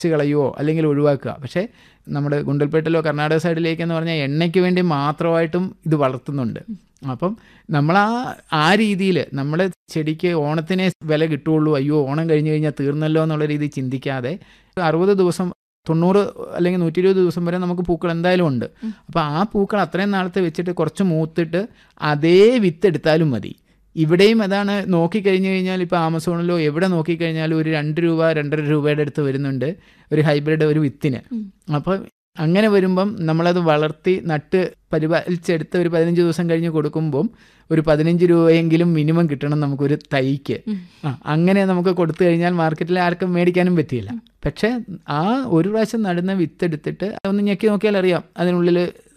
പറിച്ച് കളയുവോ അല്ലെങ്കിൽ ഒഴിവാക്കുക പക്ഷേ നമ്മുടെ ഗുണ്ടൽപേട്ടിലോ കർണാടക സൈഡിലേക്കെന്ന് പറഞ്ഞാൽ എണ്ണയ്ക്ക് വേണ്ടി മാത്രമായിട്ടും ഇത് വളർത്തുന്നുണ്ട് അപ്പം നമ്മൾ ആ ആ രീതിയിൽ നമ്മുടെ ചെടിക്ക് ഓണത്തിനെ വില കിട്ടുള്ളൂ അയ്യോ ഓണം കഴിഞ്ഞ് കഴിഞ്ഞാൽ തീർന്നല്ലോ എന്നുള്ള രീതി ചിന്തിക്കാതെ അറുപത് ദിവസം തൊണ്ണൂറ് അല്ലെങ്കിൽ നൂറ്റി ഇരുപത് ദിവസം വരെ നമുക്ക് പൂക്കൾ എന്തായാലും ഉണ്ട് അപ്പോൾ ആ പൂക്കൾ അത്രയും നാളത്തെ വെച്ചിട്ട് കുറച്ച് മൂത്തിട്ട് അതേ വിത്ത് എടുത്താലും മതി ഇവിടെയും അതാണ് നോക്കിക്കഴിഞ്ഞ് കഴിഞ്ഞാൽ ഇപ്പോൾ ആമസോണിലോ എവിടെ നോക്കിക്കഴിഞ്ഞാലും ഒരു രണ്ട് രൂപ രണ്ടര രൂപയുടെ അടുത്ത് വരുന്നുണ്ട് ഒരു ഹൈബ്രിഡ് ഒരു വിത്തിന് അപ്പോൾ അങ്ങനെ വരുമ്പം നമ്മളത് വളർത്തി നട്ട് പരിപാലിച്ചെടുത്ത് ഒരു പതിനഞ്ച് ദിവസം കഴിഞ്ഞ് കൊടുക്കുമ്പം ഒരു പതിനഞ്ച് രൂപയെങ്കിലും മിനിമം കിട്ടണം നമുക്കൊരു തൈക്ക് ആ അങ്ങനെ നമുക്ക് കൊടുത്തു കഴിഞ്ഞാൽ മാർക്കറ്റിൽ ആർക്കും മേടിക്കാനും പറ്റിയില്ല പക്ഷേ ആ ഒരു പ്രാവശ്യം നടുന്ന വിത്ത് എടുത്തിട്ട് ഒന്ന് ഞെക്കി നോക്കിയാൽ അറിയാം അതിനുള്ളിൽ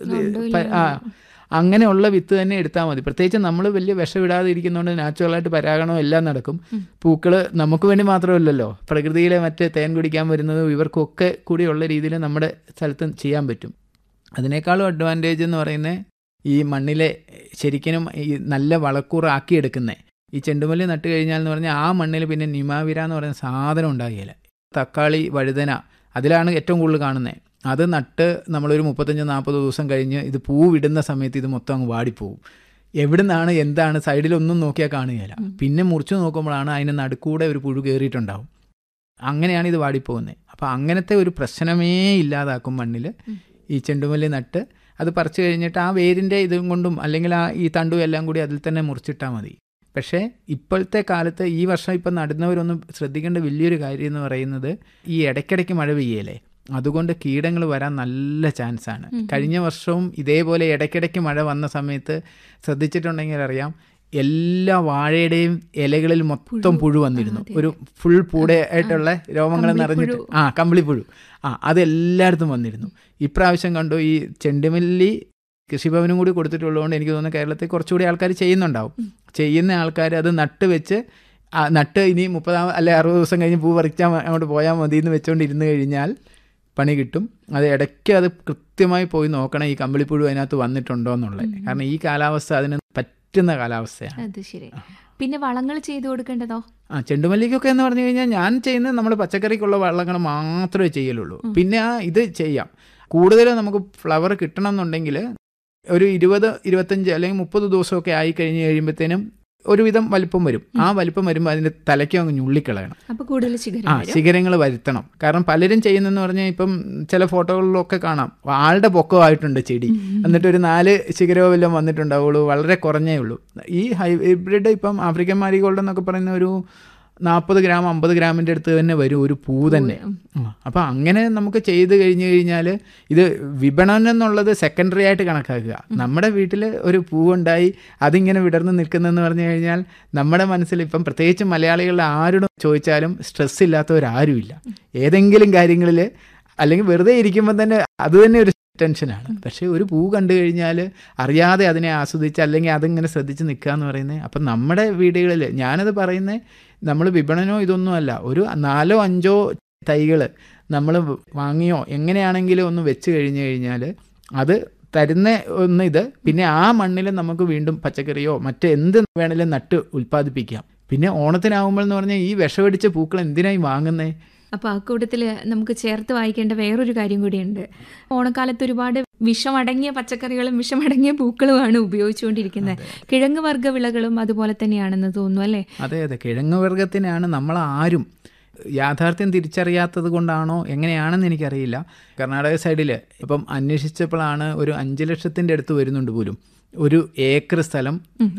ആ അങ്ങനെയുള്ള വിത്ത് തന്നെ എടുത്താൽ മതി പ്രത്യേകിച്ച് നമ്മൾ വലിയ വിഷമിടാതെ ഇരിക്കുന്നതുകൊണ്ട് നാച്ചുറലായിട്ട് പരാഗണവും എല്ലാം നടക്കും പൂക്കൾ നമുക്ക് വേണ്ടി മാത്രമല്ലല്ലോ പ്രകൃതിയിലെ മറ്റ് തേൻ കുടിക്കാൻ വരുന്നതും ഇവർക്കൊക്കെ കൂടിയുള്ള രീതിയിൽ നമ്മുടെ സ്ഥലത്ത് ചെയ്യാൻ പറ്റും അതിനേക്കാളും അഡ്വാൻറ്റേജ് എന്ന് പറയുന്നത് ഈ മണ്ണിലെ ശരിക്കും ഈ നല്ല വളക്കൂറാക്കിയെടുക്കുന്നത് ഈ ചെണ്ടുമല്ലി നട്ട് കഴിഞ്ഞാൽ എന്ന് പറഞ്ഞാൽ ആ മണ്ണിൽ പിന്നെ നിമാവിര എന്ന് പറയുന്ന സാധനം ഉണ്ടാകുകയില്ല തക്കാളി വഴുതന അതിലാണ് ഏറ്റവും കൂടുതൽ കാണുന്നത് അത് നട്ട് നമ്മളൊരു മുപ്പത്തഞ്ച് നാൽപ്പത് ദിവസം കഴിഞ്ഞ് ഇത് പൂവിടുന്ന സമയത്ത് ഇത് മൊത്തം അങ്ങ് വാടിപ്പോവും എവിടുന്നാണ് എന്താണ് സൈഡിലൊന്നും നോക്കിയാൽ കാണുകയില്ല പിന്നെ മുറിച്ച് നോക്കുമ്പോഴാണ് അതിന് നടുക്കൂടെ ഒരു പുഴു കയറിയിട്ടുണ്ടാവും അങ്ങനെയാണ് ഇത് വാടിപ്പോകുന്നത് അപ്പോൾ അങ്ങനത്തെ ഒരു പ്രശ്നമേ ഇല്ലാതാക്കും മണ്ണിൽ ഈ ചെണ്ടുമല്ലി നട്ട് അത് പറിച്ചു കഴിഞ്ഞിട്ട് ആ വേരിൻ്റെ ഇതും കൊണ്ടും അല്ലെങ്കിൽ ആ ഈ തണ്ടും എല്ലാം കൂടി അതിൽ തന്നെ മുറിച്ചിട്ടാൽ മതി പക്ഷേ ഇപ്പോഴത്തെ കാലത്ത് ഈ വർഷം ഇപ്പം നടുന്നവരൊന്നും ശ്രദ്ധിക്കേണ്ട വലിയൊരു കാര്യം എന്ന് പറയുന്നത് ഈ ഇടയ്ക്കിടയ്ക്ക് മഴ പെയ്യല്ലേ അതുകൊണ്ട് കീടങ്ങൾ വരാൻ നല്ല ചാൻസ് ആണ് കഴിഞ്ഞ വർഷവും ഇതേപോലെ ഇടയ്ക്കിടയ്ക്ക് മഴ വന്ന സമയത്ത് ശ്രദ്ധിച്ചിട്ടുണ്ടെങ്കിൽ അറിയാം എല്ലാ വാഴയുടെയും ഇലകളിൽ മൊത്തം പുഴു വന്നിരുന്നു ഒരു ഫുൾ പൂടയായിട്ടുള്ള രോമങ്ങൾ നിറഞ്ഞിട്ട് ആ കമ്പിളിപ്പുഴു ആ അത് എല്ലായിടത്തും വന്നിരുന്നു ഇപ്രാവശ്യം കണ്ടു ഈ ചെണ്ടുമല്ലി കൃഷിഭവനും കൂടി കൊടുത്തിട്ടുള്ളതുകൊണ്ട് എനിക്ക് തോന്നുന്നു കേരളത്തിൽ കുറച്ചുകൂടി ആൾക്കാർ ചെയ്യുന്നുണ്ടാവും ചെയ്യുന്ന ആൾക്കാർ അത് നട്ട് വെച്ച് നട്ട് ഇനി മുപ്പതാം അല്ലെ അറുപത് ദിവസം കഴിഞ്ഞ് പൂ പറിച്ചാൽ അങ്ങോട്ട് പോയാൽ മതി എന്ന് വെച്ചുകൊണ്ട് ഇരുന്ന് കഴിഞ്ഞാൽ പണി കിട്ടും അത് ഇടയ്ക്ക് അത് കൃത്യമായി പോയി നോക്കണം ഈ കമ്പിളിപ്പുഴു അതിനകത്ത് വന്നിട്ടുണ്ടോ എന്നുള്ളത് കാരണം ഈ കാലാവസ്ഥ അതിന് പറ്റുന്ന കാലാവസ്ഥയാണ് അത് ശരി പിന്നെ വളങ്ങൾ ചെയ്തു കൊടുക്കേണ്ടതോ ആ ചെണ്ടുമല്ലിക്കൊക്കെ എന്ന് പറഞ്ഞു കഴിഞ്ഞാൽ ഞാൻ ചെയ്യുന്നത് നമ്മൾ പച്ചക്കറിക്കുള്ള വള്ളങ്ങൾ മാത്രമേ ചെയ്യലുള്ളൂ പിന്നെ ആ ഇത് ചെയ്യാം കൂടുതൽ നമുക്ക് ഫ്ലവർ കിട്ടണം എന്നുണ്ടെങ്കിൽ ഒരു ഇരുപത് ഇരുപത്തഞ്ച് അല്ലെങ്കിൽ മുപ്പത് ദിവസമൊക്കെ ആയി കഴിഞ്ഞ് കഴിയുമ്പോഴത്തേനും ഒരുവിധം വലിപ്പം വരും ആ വലിപ്പം വരുമ്പോൾ അതിൻ്റെ തലയ്ക്കും അങ്ങ് ഞുള്ളിക്കളയണം അപ്പോൾ കൂടുതൽ ശിഖരം ആ ശിഖരങ്ങൾ വരുത്തണം കാരണം പലരും ചെയ്യുന്നെന്ന് പറഞ്ഞാൽ ഇപ്പം ചില ഫോട്ടോകളിലൊക്കെ കാണാം ആളുടെ പൊക്കമായിട്ടുണ്ട് ചെടി എന്നിട്ട് ഒരു നാല് ശിഖരമോ വല്ലതും വന്നിട്ടുണ്ടാവുള്ളൂ വളരെ കുറഞ്ഞേ ഉള്ളൂ ഈ ഹൈബ്രിഡ് ഇപ്പം ആഫ്രിക്കൻ മാരിഗോൾഡ് എന്നൊക്കെ പറയുന്ന ഒരു നാൽപ്പത് ഗ്രാം അമ്പത് ഗ്രാമിൻ്റെ അടുത്ത് തന്നെ വരും ഒരു പൂ തന്നെ അപ്പോൾ അങ്ങനെ നമുക്ക് ചെയ്ത് കഴിഞ്ഞ് കഴിഞ്ഞാൽ ഇത് വിപണനം എന്നുള്ളത് സെക്കൻഡറി ആയിട്ട് കണക്കാക്കുക നമ്മുടെ വീട്ടിൽ ഒരു പൂവുണ്ടായി അതിങ്ങനെ വിടർന്ന് നിൽക്കുന്നതെന്ന് പറഞ്ഞു കഴിഞ്ഞാൽ നമ്മുടെ മനസ്സിൽ ഇപ്പം പ്രത്യേകിച്ച് മലയാളികളുടെ ആരോടും ചോദിച്ചാലും സ്ട്രെസ് ഇല്ലാത്തവരാരുമില്ല ഏതെങ്കിലും കാര്യങ്ങളിൽ അല്ലെങ്കിൽ വെറുതെ ഇരിക്കുമ്പോൾ തന്നെ അത് തന്നെ ഒരു ടെൻഷനാണ് പക്ഷേ ഒരു പൂ കണ്ടു കഴിഞ്ഞാൽ അറിയാതെ അതിനെ ആസ്വദിച്ച് അല്ലെങ്കിൽ അതിങ്ങനെ ശ്രദ്ധിച്ച് നിൽക്കുക എന്ന് പറയുന്നത് അപ്പം നമ്മുടെ വീടുകളിൽ ഞാനത് പറയുന്നത് നമ്മൾ വിപണനോ ഇതൊന്നുമല്ല ഒരു നാലോ അഞ്ചോ തൈകൾ നമ്മൾ വാങ്ങിയോ എങ്ങനെയാണെങ്കിലും ഒന്ന് വെച്ച് കഴിഞ്ഞ് കഴിഞ്ഞാൽ അത് തരുന്ന ഒന്ന് ഇത് പിന്നെ ആ മണ്ണിൽ നമുക്ക് വീണ്ടും പച്ചക്കറിയോ മറ്റ് എന്ത് വേണേലും നട്ട് ഉൽപ്പാദിപ്പിക്കാം പിന്നെ ഓണത്തിനാവുമ്പോൾ എന്ന് പറഞ്ഞാൽ ഈ വിഷമടിച്ച പൂക്കൾ എന്തിനായി വാങ്ങുന്നേ അപ്പോൾ ആ കൂട്ടത്തിൽ നമുക്ക് ചേർത്ത് വായിക്കേണ്ട വേറൊരു കാര്യം കൂടിയുണ്ട് ഓണക്കാലത്ത് ഒരുപാട് വിഷമടങ്ങിയ പച്ചക്കറികളും വിഷമടങ്ങിയ പൂക്കളുമാണ് ഉപയോഗിച്ചുകൊണ്ടിരിക്കുന്നത് കിഴങ്ങ് വർഗ്ഗ വിളകളും അതുപോലെ തന്നെയാണെന്ന് തോന്നുന്നു അല്ലേ അതെ അതെ കിഴങ്ങ് വർഗത്തിനാണ് നമ്മൾ ആരും യാഥാർത്ഥ്യം തിരിച്ചറിയാത്തത് കൊണ്ടാണോ എങ്ങനെയാണെന്ന് എനിക്കറിയില്ല കർണാടക സൈഡിൽ ഇപ്പം അന്വേഷിച്ചപ്പോഴാണ് ഒരു അഞ്ച് ലക്ഷത്തിൻ്റെ അടുത്ത് വരുന്നുണ്ട് പോലും ഒരു ഏക്കർ സ്ഥലം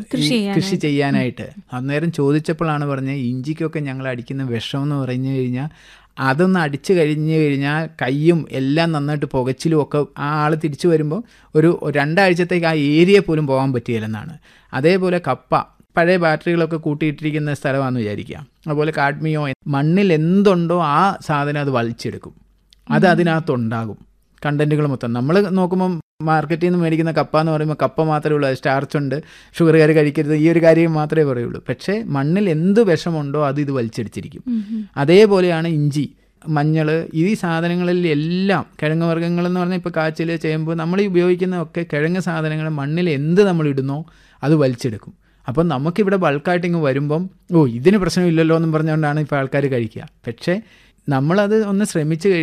കൃഷി ചെയ്യാനായിട്ട് അന്നേരം ചോദിച്ചപ്പോഴാണ് പറഞ്ഞത് ഇഞ്ചിക്കൊക്കെ ഞങ്ങൾ അടിക്കുന്ന വിഷം എന്ന് പറഞ്ഞു കഴിഞ്ഞാൽ അതൊന്ന് അടിച്ചു കഴിഞ്ഞ് കഴിഞ്ഞാൽ കയ്യും എല്ലാം നന്നായിട്ട് പുകച്ചിലും ഒക്കെ ആ ആൾ തിരിച്ചു വരുമ്പോൾ ഒരു രണ്ടാഴ്ചത്തേക്ക് ആ ഏരിയ പോലും പോകാൻ പറ്റിയില്ലെന്നാണ് അതേപോലെ കപ്പ പഴയ ബാറ്ററികളൊക്കെ കൂട്ടിയിട്ടിരിക്കുന്ന സ്ഥലമാണെന്ന് വിചാരിക്കുക അതുപോലെ കാഡ്മിയോ മണ്ണിൽ എന്തുണ്ടോ ആ സാധനം അത് വലിച്ചെടുക്കും അത് അതിനകത്തുണ്ടാകും കണ്ടന്റുകൾ മൊത്തം നമ്മൾ നോക്കുമ്പം മാർക്കറ്റിൽ നിന്ന് മേടിക്കുന്ന കപ്പ എന്ന് പറയുമ്പോൾ കപ്പ മാത്രമേ ഉള്ളൂ സ്റ്റാർച്ച് ഉണ്ട് ഷുഗറുകാർ കഴിക്കരുത് ഈ ഒരു കാര്യം മാത്രമേ പറയുള്ളൂ പക്ഷേ മണ്ണിൽ എന്ത് വിഷമുണ്ടോ അത് ഇത് വലിച്ചടിച്ചിരിക്കും അതേപോലെയാണ് ഇഞ്ചി മഞ്ഞൾ ഈ സാധനങ്ങളിൽ എല്ലാം കിഴങ്ങ് വർഗ്ഗങ്ങൾ എന്ന് പറഞ്ഞാൽ ഇപ്പോൾ കാച്ചിൽ ചേമ്പ് നമ്മൾ ഈ ഉപയോഗിക്കുന്നതൊക്കെ കിഴങ്ങ് സാധനങ്ങൾ മണ്ണിൽ എന്ത് നമ്മൾ ഇടുന്നോ അത് വലിച്ചെടുക്കും അപ്പം നമുക്കിവിടെ ബൾക്കായിട്ട് ഇങ്ങ് വരുമ്പം ഓ ഇതിന് പ്രശ്നമില്ലല്ലോ എന്നും പറഞ്ഞുകൊണ്ടാണ് ഇപ്പോൾ ആൾക്കാർ കഴിക്കുക പക്ഷേ നമ്മളത് ഒന്ന് ശ്രമിച്ചു